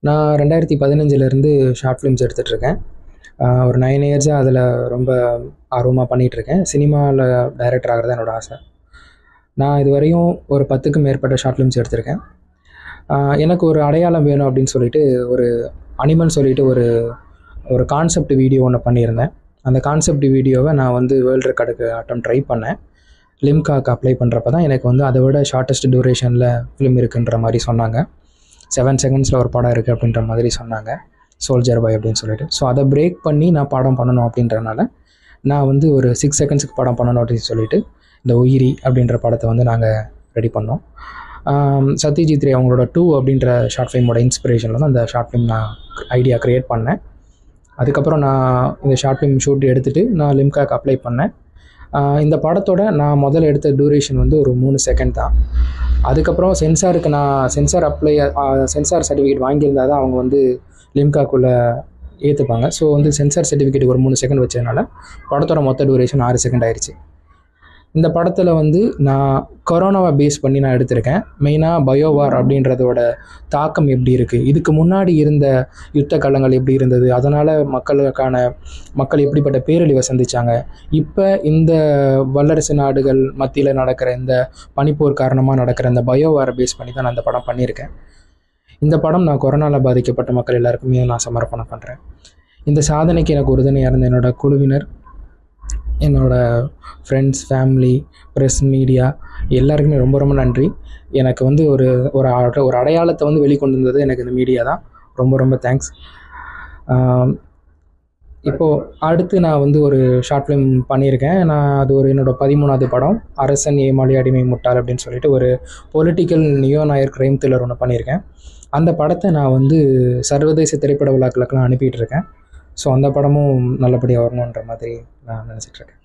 நான் ரெண்டாயிரத்தி பதினஞ்சுலேருந்து ஷார்ட் ஃபிலிம்ஸ் எடுத்துகிட்ருக்கேன் ஒரு நைன் இயர்ஸாக அதில் ரொம்ப ஆர்வமாக பண்ணிகிட்ருக்கேன் சினிமாவில் டைரக்டர் ஆகிறது என்னோடய ஆசை நான் இதுவரையும் ஒரு பத்துக்கும் மேற்பட்ட ஷார்ட் ஃபிலிம்ஸ் எடுத்திருக்கேன் ஆஹ் எனக்கு ஒரு அடையாளம் வேணும் அப்படின்னு சொல்லிட்டு ஒரு அனிமல் சொல்லிட்டு ஒரு ஒரு கான்செப்ட் வீடியோ ஒன்று பண்ணியிருந்தேன் அந்த கான்செப்ட் வீடியோவை நான் வந்து வேர்ல்டு ரெக்கார்டுக்கு அட்டம் ட்ரை பண்ணேன் லிம்காக்கு அப்ளை பண்ணுறப்ப தான் எனக்கு வந்து அதை விட ஷார்ட்டஸ்ட் டியூரேஷனில் ஃபிலிம் இருக்குன்ற மாதிரி சொன்னாங்க செவன் செகண்ட்ஸில் ஒரு படம் இருக்குது அப்படின்ற மாதிரி சொன்னாங்க சோல்ஜர் பாய் அப்படின்னு சொல்லிட்டு ஸோ அதை பிரேக் பண்ணி நான் படம் பண்ணணும் அப்படின்றனால நான் வந்து ஒரு சிக்ஸ் செகண்ட்ஸுக்கு படம் பண்ணணும் அப்படின்னு சொல்லிட்டு இந்த உயிரி அப்படின்ற படத்தை வந்து நாங்கள் ரெடி பண்ணோம் ஆம், சத்யஜித் ரே அவங்களோட டூ அப்படின்ற ஷார்ட் ஃபிலிமோட இன்ஸ்பிரேஷனில் தான் அந்த ஷார்ட் ஃபிலிம் நான் ஐடியா க்ரியேட் பண்ணேன் அதுக்கப்புறம் நான் இந்த ஷார்ட் ஃபிலிம் ஷூட் எடுத்துகிட்டு நான் லிம்காக்கு அப்ளை பண்ணேன் ஆஹ் இந்த படத்தோட நான் முதல்ல எடுத்த டூரேஷன் வந்து ஒரு மூணு செகண்ட் தான் அதுக்கப்புறம் சென்சாருக்கு நான் சென்சார் அப்ளை சென்சார் சர்டிஃபிகேட் வாங்கியிருந்தா தான் அவங்க வந்து லிம்காக்குள்ளே ஏற்றுப்பாங்க ஸோ வந்து சென்சார் சர்டிஃபிகேட் ஒரு மூணு செகண்ட் வச்சதுனால படத்தோட மொத்த டூரேஷன் ஆறு செகண்ட் ஆயிடுச்சு இந்த படத்தில் வந்து நான் கொரோனாவை பேஸ் பண்ணி நான் எடுத்திருக்கேன் மெயினாக பயோவார் அப்படின்றதோட தாக்கம் எப்படி இருக்குது இதுக்கு முன்னாடி இருந்த யுத்த காலங்கள் எப்படி இருந்தது அதனால் மக்களுக்கான மக்கள் எப்படிப்பட்ட பேரழிவை சந்திச்சாங்க இப்போ இந்த வல்லரசு நாடுகள் மத்தியில் நடக்கிற இந்த பனிப்போர் காரணமாக நடக்கிற இந்த பயோவாரை பேஸ் பண்ணி தான் நான் இந்த படம் பண்ணியிருக்கேன் இந்த படம் நான் கொரோனாவில் பாதிக்கப்பட்ட மக்கள் எல்லாருக்குமே நான் சமர்ப்பணம் பண்ணுறேன் இந்த சாதனைக்கு எனக்கு உறுதுணையாக இருந்த என்னோட குழுவினர் என்னோட ஃப்ரெண்ட்ஸ் ஃபேமிலி ப்ரெஸ் மீடியா எல்லாருக்குமே ரொம்ப ரொம்ப நன்றி எனக்கு வந்து ஒரு ஒரு அட- ஒரு அடையாளத்தை வந்து வெளிக்கொண்டு வந்தது எனக்கு இந்த மீடியா தான் ரொம்ப ரொம்ப தேங்க்ஸ் இப்போது அடுத்து நான் வந்து ஒரு ஷார்ட் ஃபிலிம் பண்ணியிருக்கேன் நான் அது ஒரு என்னோட பதிமூணாவது படம் அரசன் ஏமாளி அடிமை முட்டாள் அப்படின்னு சொல்லிட்டு ஒரு political neo noir crime thriller ஒன்று பண்ணியிருக்கேன் அந்த படத்தை நான் வந்து சர்வதேச திரைப்பட விழாக்களுக்கெல்லாம் அனுப்பிட்டு இருக்கேன் ஸோ அந்த படமும் நல்லபடியாக வரணுன்ற மாதிரி நான் நினச்சிட்ருக்கேன்